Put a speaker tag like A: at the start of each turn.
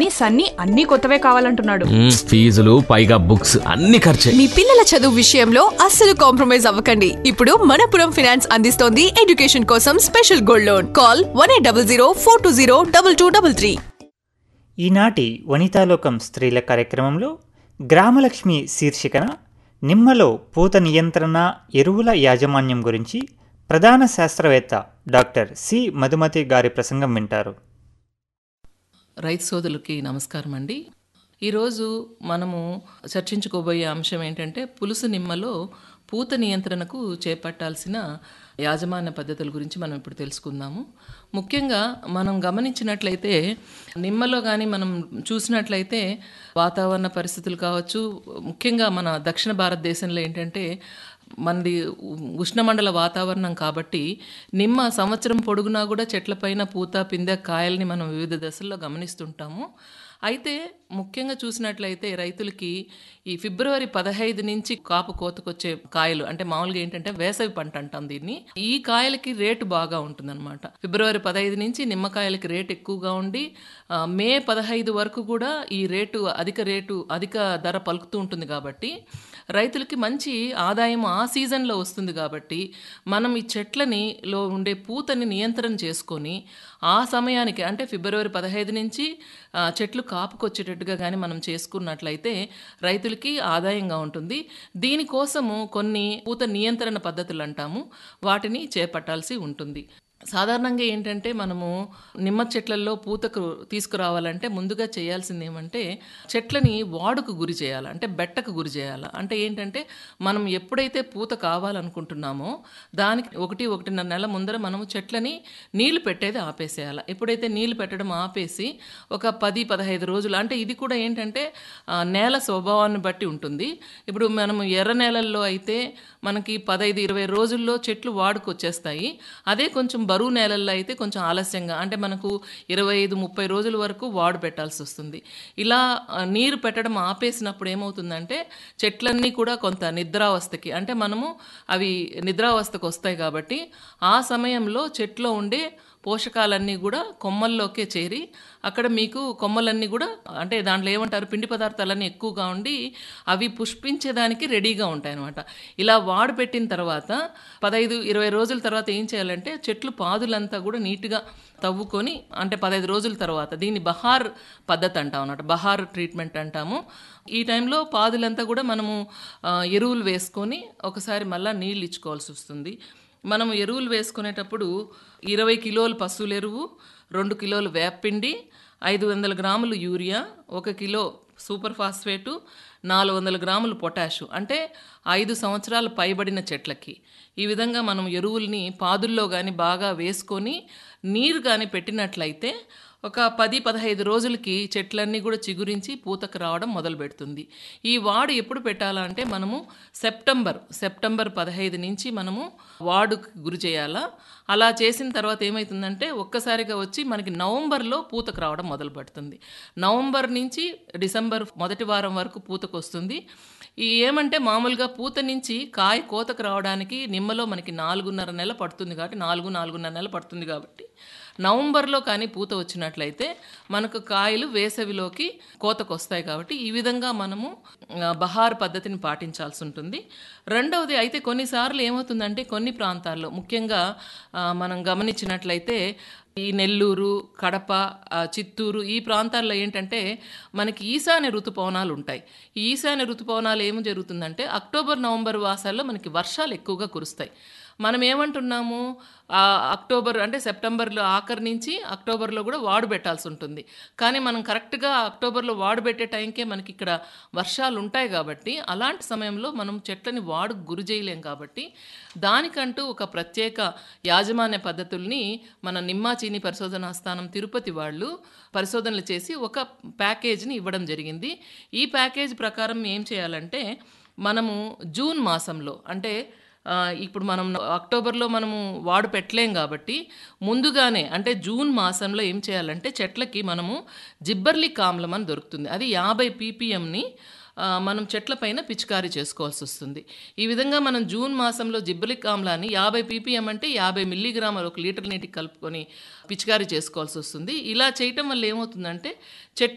A: సన్నీ అన్ని కొత్తవే కావాలంటున్నాడు
B: మ్మ్, ఫీజులు పైగా బుక్స్ అన్ని ఖర్చే
C: మీ పిల్లల చదువు విషయంలో అస్సలు కాంప్రమైజ్ అవ్వకండి ఇప్పుడు మనపురం ఫైనాన్స్ అందిస్తోంది ఎడ్యుకేషన్ కోసం special gold loan call one eight double zero four two zero double two double three
D: ఈనాటి వనితాలోకం స్త్రీల కార్యక్రమంలో గ్రామలక్ష్మి శీర్షికన నిమ్మలో పూత నియంత్రణ ఎరువుల యాజమాన్యం గురించి ప్రధాన శాస్త్రవేత్త డాక్టర్ సి మధుమతి గారి ప్రసంగం వింటారు
E: రైతు సోదరులకి నమస్కారం అండి ఈరోజు మనము చర్చించుకోబోయే అంశం ఏంటంటే పులుసు నిమ్మలో పూత నియంత్రణకు చేపట్టాల్సిన యాజమాన్య పద్ధతుల గురించి మనం ఇప్పుడు తెలుసుకుందాము ముఖ్యంగా మనం గమనించినట్లయితే నిమ్మలో కానీ మనం చూసినట్లయితే వాతావరణ పరిస్థితులు కావచ్చు ముఖ్యంగా మన దక్షిణ భారతదేశంలో ఏంటంటే మనది ఉష్ణమండల వాతావరణం కాబట్టి నిమ్మ సంవత్సరం పొడుగునా కూడా చెట్లపైన పూత పిందె కాయల్ని మనం వివిధ దశల్లో గమనిస్తుంటాము అయితే ముఖ్యంగా చూసినట్లయితే రైతులకి ఈ ఫిబ్రవరి పదహైదు నుంచి కాపు కోతకొచ్చే కాయలు అంటే మామూలుగా ఏంటంటే వేసవి పంట అంటాం దీన్ని ఈ కాయలకి రేటు బాగా ఉంటుందన్నమాట ఫిబ్రవరి పదహైదు నుంచి నిమ్మకాయలకి రేటు ఎక్కువగా ఉండి ఆ, మే పదహైదు వరకు కూడా ఈ రేటు అధిక రేటు అధిక ధర పలుకుతూ ఉంటుంది కాబట్టి రైతులకి మంచి ఆదాయం ఆ సీజన్లో వస్తుంది కాబట్టి మనం ఈ చెట్లని లో ఉండే పూతని నియంత్రణ చేసుకొని ఆ సమయానికి అంటే ఫిబ్రవరి పదహైదు నుంచి ఆ, చెట్లు కాపుకొచ్చేటట్టుగా కానీ మనం చేసుకున్నట్లయితే రైతులకి ఆదాయంగా ఉంటుంది దీనికోసము కొన్ని పూత నియంత్రణ పద్ధతులు అంటాము వాటిని చేపట్టాల్సి ఉంటుంది సాధారణంగా ఏంటంటే మనము నిమ్మ చెట్లలో పూతకు తీసుకురావాలంటే ముందుగా చేయాల్సింది ఏమంటే చెట్లని వాడుకు గురి చేయాలి అంటే బెట్టకు గురి చేయాలి అంటే ఏంటంటే మనం ఎప్పుడైతే పూత కావాలనుకుంటున్నామో దానికి ఒకటి ఒకటిన్నర నెల ముందర మనము చెట్లని నీళ్లు పెట్టేది ఆపేసేయాలి ఎప్పుడైతే నీళ్లు పెట్టడం ఆపేసి ఒక పది పదహైదు రోజులు అంటే ఇది కూడా ఏంటంటే ఆ, నేల స్వభావాన్ని బట్టి ఉంటుంది ఇప్పుడు మనము ఎర్ర నేలల్లో అయితే మనకి పదహైదు ఇరవై రోజుల్లో చెట్లు వాడుకొచ్చేస్తాయి అదే కొంచెం బరువు నేలల్లో అయితే కొంచెం ఆలస్యంగా అంటే మనకు ఇరవై ఐదు ముప్పై రోజుల వరకు వాడు పెట్టాల్సి వస్తుంది ఇలా ఆ, నీరు పెట్టడం ఆపేసినప్పుడు ఏమవుతుందంటే చెట్లన్నీ కూడా కొంత నిద్రావస్థకి అంటే మనము అవి నిద్రావస్థకు వస్తాయి కాబట్టి ఆ సమయంలో చెట్లో ఉండే పోషకాలన్నీ కూడా కొమ్మల్లోకే చేరి అక్కడ మీకు కొమ్మలన్నీ కూడా అంటే దాంట్లో ఏమంటారు పిండి పదార్థాలన్నీ ఎక్కువగా ఉండి అవి పుష్పించేదానికి రెడీగా ఉంటాయి అనమాట ఇలా వాడు పెట్టిన తర్వాత పదహైదు ఇరవై రోజుల తర్వాత ఏం చేయాలంటే చెట్లు పాదులంతా కూడా నీట్గా తవ్వుకొని అంటే పదహైదు రోజుల తర్వాత దీన్ని బహార్ పద్ధతి అంటాం అన్నమాట బహార్ ట్రీట్మెంట్ అంటాము ఈ టైంలో పాదులంతా కూడా మనము ఆ, ఎరువులు వేసుకొని ఒకసారి మళ్ళీ నీళ్ళు ఇచ్చుకోవాల్సి వస్తుంది మనం ఎరువులు వేసుకునేటప్పుడు ఇరవై కిలోలు పశువుల ఎరువు రెండు కిలోలు వేపపిండి ఐదు వందల గ్రాములు యూరియా ఒక కిలో సూపర్ ఫాస్ఫేటు నాలుగు వందల గ్రాములు పొటాషు అంటే ఐదు సంవత్సరాలు పైబడిన చెట్లకి ఈ విధంగా మనం ఎరువుల్ని పాదుల్లో కానీ బాగా వేసుకొని నీరు కానీ పెట్టినట్లయితే ఒక పది పదహైదు రోజులకి చెట్లన్నీ కూడా చిగురించి పూతకు రావడం మొదలు పెడుతుంది ఈ వాడు ఎప్పుడు పెట్టాలంటే మనము సెప్టెంబర్ సెప్టెంబర్ పదహైదు నుంచి మనము వాడుకు గురి చేయాలా అలా చేసిన తర్వాత ఏమవుతుందంటే ఒక్కసారిగా వచ్చి మనకి నవంబర్లో పూతకు రావడం మొదలు పెడుతుంది నవంబర్ నుంచి డిసెంబర్ మొదటి వారం వరకు పూతకు వస్తుంది ఈ ఏమంటే మామూలుగా పూత నుంచి కాయ కోతకు రావడానికి నిమ్మలో మనకి నాలుగున్నర నెల పడుతుంది కాబట్టి నాలుగు నాలుగున్నర నెల పడుతుంది కాబట్టి నవంబర్లో కానీ పూత వచ్చినట్లయితే మనకు కాయలు వేసవిలోకి కోతకు వస్తాయి కాబట్టి ఈ విధంగా మనము ఆ, బహార్ పద్ధతిని పాటించాల్సి ఉంటుంది రెండవది అయితే కొన్నిసార్లు ఏమవుతుందంటే కొన్ని ప్రాంతాల్లో ముఖ్యంగా ఆ, మనం గమనించినట్లయితే ఈ నెల్లూరు కడప ఆ, చిత్తూరు ఈ ప్రాంతాల్లో ఏంటంటే మనకి ఈశాన్య ఋతుపవనాలు ఉంటాయి ఈ ఈశాన్య ఋతుపవనాలు ఏమి జరుగుతుందంటే అక్టోబర్ నవంబర్ మాసాల్లో మనకి వర్షాలు ఎక్కువగా కురుస్తాయి మనం ఏమంటున్నాము ఆ అక్టోబర్ అంటే సెప్టెంబర్లో ఆఖరి నుంచి అక్టోబర్లో కూడా వాడు పెట్టాల్సి ఉంటుంది కానీ మనం కరెక్ట్గా అక్టోబర్లో వాడు పెట్టే టైంకే మనకి ఇక్కడ వర్షాలు ఉంటాయి కాబట్టి అలాంటి సమయంలో మనం చెట్లని వాడు గురి చేయలేం కాబట్టి దానికంటూ ఒక ప్రత్యేక యాజమాన్య పద్ధతుల్ని మన నిమ్మా చీని పరిశోధనా స్థానం తిరుపతి వాళ్ళు పరిశోధనలు చేసి ఒక ప్యాకేజ్ని ఇవ్వడం జరిగింది ఈ ప్యాకేజ్ ప్రకారం ఏం చేయాలంటే మనము జూన్ మాసంలో అంటే ఆ, ఇప్పుడు మనం అక్టోబర్లో మనము వాడు పెట్టలేం కాబట్టి ముందుగానే అంటే జూన్ మాసంలో ఏం చేయాలంటే చెట్లకి మనము జిబ్బర్లిక్ ఆమ్లం అని దొరుకుతుంది అది యాభై పీపీఎంని మనం చెట్ల పైన పిచికారీ చేసుకోవాల్సి వస్తుంది ఈ విధంగా మనం జూన్ మాసంలో జిబ్బలిక్ ఆమ్లాన్ని యాభై పీపీఎం అంటే యాభై మిల్లీగ్రాములు ఒక లీటర్ నీటికి కలుపుకొని పిచికారీ చేసుకోవాల్సి వస్తుంది ఇలా చేయటం వల్ల ఏమవుతుందంటే చెట్టు